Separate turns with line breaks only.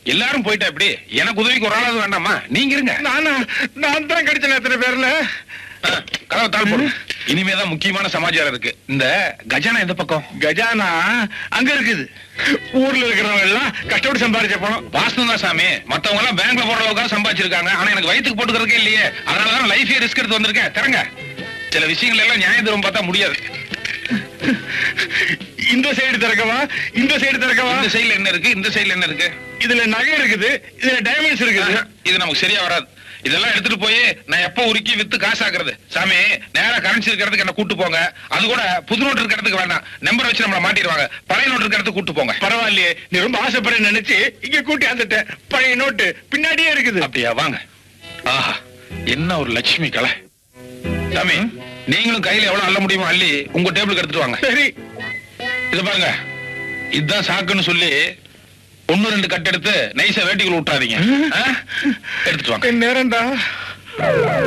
எல்லாரும் போயிட்டா எப்படி எனக்கு உதவிக்கு ஒரு ஆளாவது வேண்டாமா நீங்க இருங்க
நானா நான் தான் கிடைச்சேன் எத்தனை பேர்ல
ஆ, கதவை தாழ் போடு இனிமேதான் முக்கியமான சமாச்சாரம் இருக்கு இந்த கஜானா எந்த பக்கம்
கஜானா அங்க இருக்குது ஊர்ல இருக்கிறவங்க எல்லாம் கஷ்டப்பட்டு சம்பாதிச்ச பணம்
வாஸ்து தான் சாமி மத்தவங்க எல்லாம் பேங்க்ல போற அளவுக்கு சம்பாதிச்சிருக்காங்க ஆனா எனக்கு வயித்துக்கு போட்டுக்கிறதுக்கே இல்லையே அதனாலதான் லைஃபே ரிஸ்க் எடுத்து வந்திருக்கேன் தரங்க சில விஷயங்கள் எல்லாம் நியாய தூரம் பார்த்தா முடியாது
இந்த சைடு திறக்கவா இந்த சைடு திறக்கவா
இந்த சைடுல என்ன இருக்கு இந்த சைடுல என்ன இருக்கு
இதுல நகை இருக்குது இதுல டைமண்ட்ஸ் இருக்குது
ஆஹா, இது நமக்கு சரியா வராது இதெல்லாம் எடுத்துட்டு போய் நான் எப்ப உருக்கி வித்து காசாக்குறது சாமி நேரா கரன்சி இருக்கிறதுக்கு என்ன கூட்டு போங்க அது கூட புது நோட்டு இருக்கிறதுக்கு வேண்டாம் நம்பர் வச்சு நம்மள மாட்டிடுவாங்க பழைய நோட்டு இருக்கிறதுக்கு கூட்டு போங்க
பரவாயில்லையே நீ ரொம்ப ஆசைப்பட நினைச்சு இங்க கூட்டி வந்துட்டேன் பழைய நோட்டு பின்னாடியே இருக்குது
அப்படியா வாங்க ஆஹா என்ன ஒரு லட்சுமி கலை சாமி நீங்களும் கையில எவ்வளவு அள்ள முடியுமோ அள்ளி உங்க டேபிளுக்கு எடுத்துட்டு வாங்க
சரி
இது பாருங்க இதுதான் சாக்குன்னு சொல்லி ஒண்ணு ரெண்டு கட்டு எடுத்து நைஸா வேட்டிக்குள்ள விட்டாதீங்க ஆ? எடுத்துட்டு வாங்க
நேரம்டா